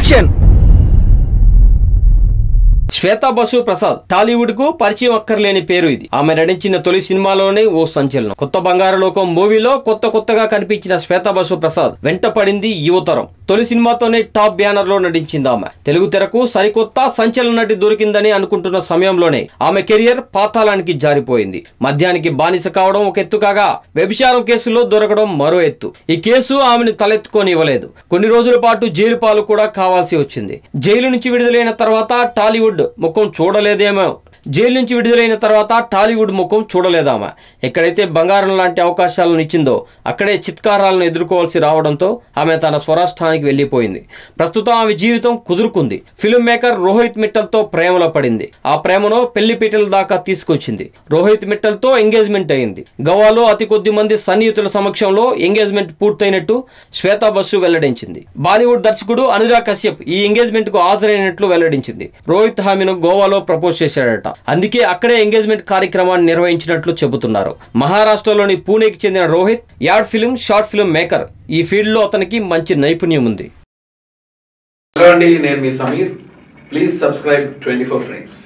action Shweta Basu Prasad Tollywood కు పరిచయం అక్కర్లేని పేరు ఇది ఆమె నటించిన తొలి సినిమాలోనే ఓ సంచలనం కొత్త బంగారు లోకం మూవీలో కొత్త కొత్తగా కనిపించిన శ్వేతా బసు ప్రసాద్ వెంట పడింది యువతరం తొలి సినిమాతోనే టాప్ బ్యానర్ లో నటించింది ఆమె తెలుగు తెరకు సరికొత్త సంచలన నటి దొరికిందని అనుకుంటున్న సమయంలోనే ఆమె కెరియర్ పాతాళానికి జారిపోయింది మద్యానికి బానిస కావడం ఒక ఎత్తు కాగా వ్యభిచారం కేసులో దొరకడం మరో ఎత్తు ఈ కేసు ఆమెను తలెత్తుకొని ఇవ్వలేదు కొన్ని రోజుల పాటు జైలు పాలు కూడా కావాల్సి వచ్చింది జైలు నుంచి విడుదలైన తర్వాత టాలీవుడ్ ముఖం చూడలేదేమో జైలు నుంచి విడుదలైన తర్వాత టాలీవుడ్ ముఖం చూడలేదామా ఎక్కడైతే బంగారం లాంటి అవకాశాలను ఇచ్చిందో అక్కడే చిత్కారాలను ఎదుర్కోవాల్సి రావడంతో ఆమె తన స్వరాష్ట్రానికి వెళ్లిపోయింది ప్రస్తుతం ఆమె జీవితం కుదురుకుంది ఫిల్మ్ మేకర్ రోహిత్ మిట్టల్తో ప్రేమలో పడింది ఆ ప్రేమను పెళ్లి పీటల దాకా తీసుకొచ్చింది రోహిత్ మిట్టల్తో ఎంగేజ్మెంట్ అయింది గోవాలో అతి కొద్ది మంది సన్నిహితుల సమక్షంలో ఎంగేజ్మెంట్ పూర్తయినట్టు శ్వేతా బస్సు వెల్లడించింది బాలీవుడ్ దర్శకుడు అనురాగ్ కశ్యప్ ఈ ఎంగేజ్మెంట్ కు హాజరైనట్లు వెల్లడించింది రోహిత్ హామీను గోవాలో ప్రపోజ్ చేశాడట అందుకే అక్కడే ఎంగేజ్మెంట్ కార్యక్రమాన్ని నిర్వహించినట్లు చెబుతున్నారు మహారాష్ట్రలోని పూణేకి చెందిన Rohit ad film short film maker ఈ ఫీల్డ్ లో అతనికి మంచి నైపుణ్యం ఉంది హలో అండి నేను మీ Sameer please subscribe twenty four frames